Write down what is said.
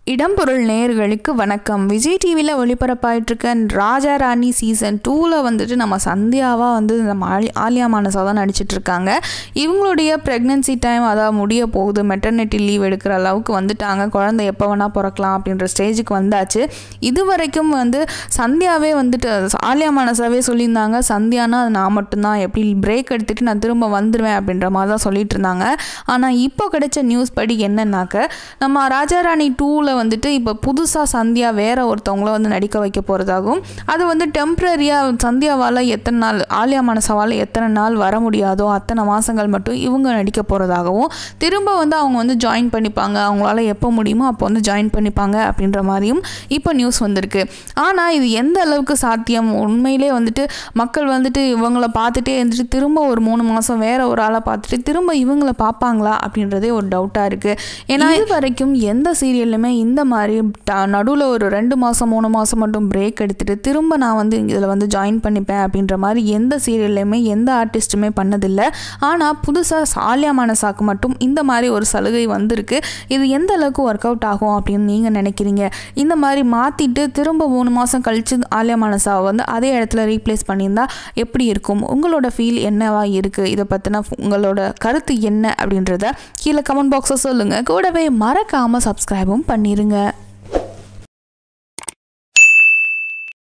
இடம்பொருள் நேயர்களுக்கு வணக்கம் விஜய் டிவியில் ஒளிபரப்பாயிட்டிருக்க ராஜா ராணி சீசன் டூவில் வந்துட்டு நம்ம சந்தியாவாக வந்து நம்ம ஆலி ஆலியா மானசா தான் நடிச்சிட்டு இருக்காங்க இவங்களுடைய ப்ரெக்னென்சி டைம் அதாவது முடிய போகுது மெட்டர்னிட்டி லீவ் எடுக்கிற அளவுக்கு வந்துட்டாங்க குழந்தை எப்போ வேணால் பிறக்கலாம் அப்படின்ற ஸ்டேஜுக்கு வந்தாச்சு இது வரைக்கும் வந்து சந்தியாவே வந்துட்டு ஆலியா மானசாவே சொல்லியிருந்தாங்க சந்தியானா அது நான் மட்டும்தான் எப்படி பிரேக் எடுத்துகிட்டு நான் திரும்ப வந்துடுவேன் அப்படின்ற மாதிரி தான் சொல்லிட்டு இருந்தாங்க ஆனால் இப்போ கிடைச்ச நியூஸ் படி என்னன்னாக்க நம்ம ராஜாராணி டூவில் வந்துட்டு இப்போ புதுசாக சந்தியா வேற ஒருத்தவங்கள வந்து நடிக்க வைக்க போகிறதாகவும் அது வந்து டெம்ப்ரரியாக சந்தியாவால் எத்தனை நாள் ஆலியா மனசாவால் எத்தனை நாள் வர முடியாதோ அத்தனை மாதங்கள் மட்டும் இவங்க நடிக்க போகிறதாகவும் திரும்ப வந்து அவங்க வந்து ஜாயின் பண்ணிப்பாங்க அவங்களால எப்போ முடியுமோ அப்போ வந்து ஜாயின் பண்ணிப்பாங்க அப்படின்ற மாதிரியும் இப்போ நியூஸ் வந்திருக்கு ஆனால் இது எந்த அளவுக்கு சாத்தியம் உண்மையிலே வந்துட்டு மக்கள் வந்துட்டு இவங்கள பார்த்துட்டே இருந்துட்டு திரும்ப ஒரு மூணு மாதம் வேற ஒரு ஆளை பார்த்துட்டு திரும்ப இவங்கள பார்ப்பாங்களா அப்படின்றதே ஒரு டவுட்டாக இருக்குது ஏன்னா இது வரைக்கும் எந்த சீரியல்லுமே இந்த மாதிரி நடுவில் ஒரு ரெண்டு மாதம் மூணு மாதம் மட்டும் பிரேக் எடுத்துட்டு திரும்ப நான் வந்து இதில் வந்து ஜாயின் பண்ணிப்பேன் அப்படின்ற மாதிரி எந்த சீரியல்லையுமே எந்த ஆர்டிஸ்ட்டுமே பண்ணதில்லை ஆனால் புதுசாக சாலியா மனசாக்கு மட்டும் இந்த மாதிரி ஒரு சலுகை வந்திருக்கு இது எந்த அளவுக்கு ஒர்க் அவுட் ஆகும் அப்படின்னு நீங்கள் நினைக்கிறீங்க இந்த மாதிரி மாற்றிட்டு திரும்ப மூணு மாதம் கழித்து ஆலியா மனசாவை வந்து அதே இடத்துல ரீப்ளேஸ் பண்ணியிருந்தா எப்படி இருக்கும் உங்களோட ஃபீல் என்னவா இருக்குது இதை பற்றின உங்களோட கருத்து என்ன அப்படின்றத கீழே கமெண்ட் பாக்ஸை சொல்லுங்கள் கூடவே மறக்காமல் சப்ஸ்கிரைபும் பண்ணிடுங்க